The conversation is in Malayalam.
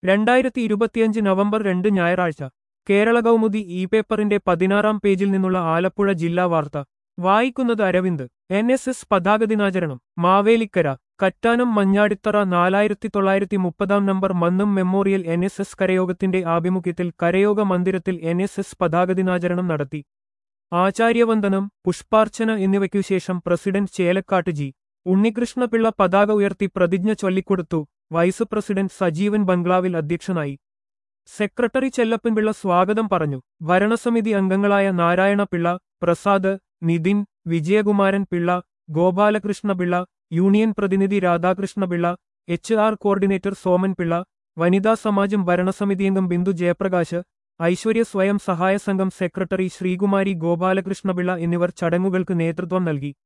രണ്ടായിരത്തി ഇരുപത്തിയഞ്ച് നവംബർ രണ്ട് ഞായറാഴ്ച കേരള കൗമുദി ഇ പേപ്പറിന്റെ പതിനാറാം പേജിൽ നിന്നുള്ള ആലപ്പുഴ ജില്ലാ വാർത്ത വായിക്കുന്നത് അരവിന്ദ് എൻ എസ് എസ് പതാക ദിനാചരണം മാവേലിക്കര കറ്റാനം മഞ്ഞാടിത്തറ നാലായിരത്തി തൊള്ളായിരത്തി മുപ്പതാം number Mannam memorial N S S കരയോഗത്തിന്റെ ആഭിമുഖ്യത്തിൽ കരയോഗ മന്ദിരത്തിൽ എൻ എസ് എസ് പതാക ദിനാചരണം നടത്തി ആചാര്യവന്ദനം പുഷ്പാർച്ചന എന്നിവയ്ക്കു ശേഷം പ്രസിഡന്റ് ചേലക്കാട്ട് ജി ഉണ്ണികൃഷ്ണപിള്ള പതാക ഉയർത്തി പ്രതിജ്ഞ ചൊല്ലിക്കൊടുത്തു വൈസ് പ്രസിഡന്റ് സജീവൻ ബംഗ്ലാവിൽ അധ്യക്ഷനായി സെക്രട്ടറി ചെല്ലപ്പൻപിള്ള സ്വാഗതം പറഞ്ഞു ഭരണസമിതി അംഗങ്ങളായ നാരായണ പിള്ള പ്രസാദ് നിതിൻ വിജയകുമാരൻ പിള്ള ഗോപാലകൃഷ്ണപിള്ള യൂണിയൻ പ്രതിനിധി Radhakrishnapillai H R coordinator Soman Pillai വനിതാ സമാജം ഭരണസമിതിയംഗം ബിന്ദു ജയപ്രകാശ് ഐശ്വര്യ സ്വയം സഹായ സംഘം സെക്രട്ടറി ശ്രീകുമാരി ഗോപാലകൃഷ്ണപിള്ള എന്നിവർ ചടങ്ങുകൾക്ക് നേതൃത്വം നൽകി